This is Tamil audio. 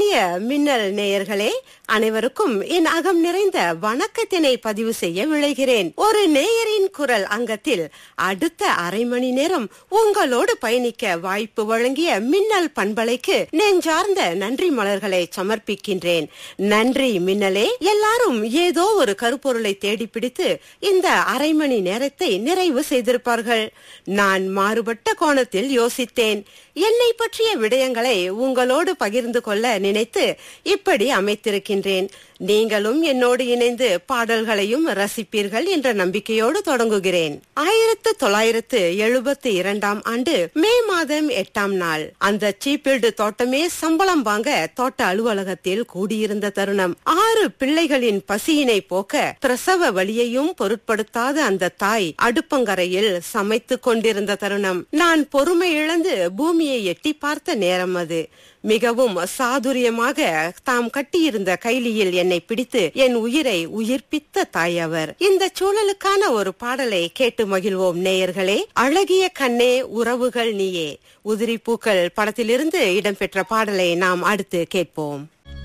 அன்பிற்குரிய மின்னல் நேயர்களே அனைவருக்கும் என் அகம் நிறைந்த வணக்கத்தினை பதிவு செய்ய விளைகிறேன் ஒரு நேயரின் குரல் அங்கத்தில் அடுத்த அரை மணி நேரம் உங்களோடு பயணிக்க வாய்ப்பு வழங்கிய மின்னல் பண்பலைக்கு நெஞ்சார்ந்த நன்றி மலர்களை சமர்ப்பிக்கின்றேன் நன்றி மின்னலே எல்லாரும் ஏதோ ஒரு கருப்பொருளை தேடி பிடித்து இந்த அரை மணி நேரத்தை நிறைவு செய்திருப்பார்கள் நான் மாறுபட்ட கோணத்தில் யோசித்தேன் என்னை பற்றிய விடயங்களை உங்களோடு பகிர்ந்து கொள்ள நினைத்து இப்படி அமைத்திருக்கின்றேன் நீங்களும் என்னோடு இணைந்து பாடல்களையும் ரசிப்பீர்கள் என்ற நம்பிக்கையோடு தொடங்குகிறேன் ஆயிரத்து தொள்ளாயிரத்து எழுபத்தி இரண்டாம் ஆண்டு மே மாதம் எட்டாம் நாள் அந்த சீப்பீல்டு தோட்டமே சம்பளம் வாங்க தோட்ட அலுவலகத்தில் கூடியிருந்த தருணம் ஆறு பிள்ளைகளின் பசியினை போக்க பிரசவ வழியையும் பொருட்படுத்தாத அந்த தாய் அடுப்பங்கரையில் சமைத்துக் கொண்டிருந்த தருணம் நான் பொறுமை இழந்து பூமியை எட்டி பார்த்த நேரம் அது மிகவும் சாதுரியமாக தாம் கட்டியிருந்த கைலியில் என்னை பிடித்து என் உயிரை உயிர்ப்பித்த தாய் அவர் இந்த சூழலுக்கான ஒரு பாடலை கேட்டு மகிழ்வோம் நேயர்களே அழகிய கண்ணே உறவுகள் நீயே உதிரி பூக்கள் படத்திலிருந்து இடம்பெற்ற பாடலை நாம் அடுத்து கேட்போம்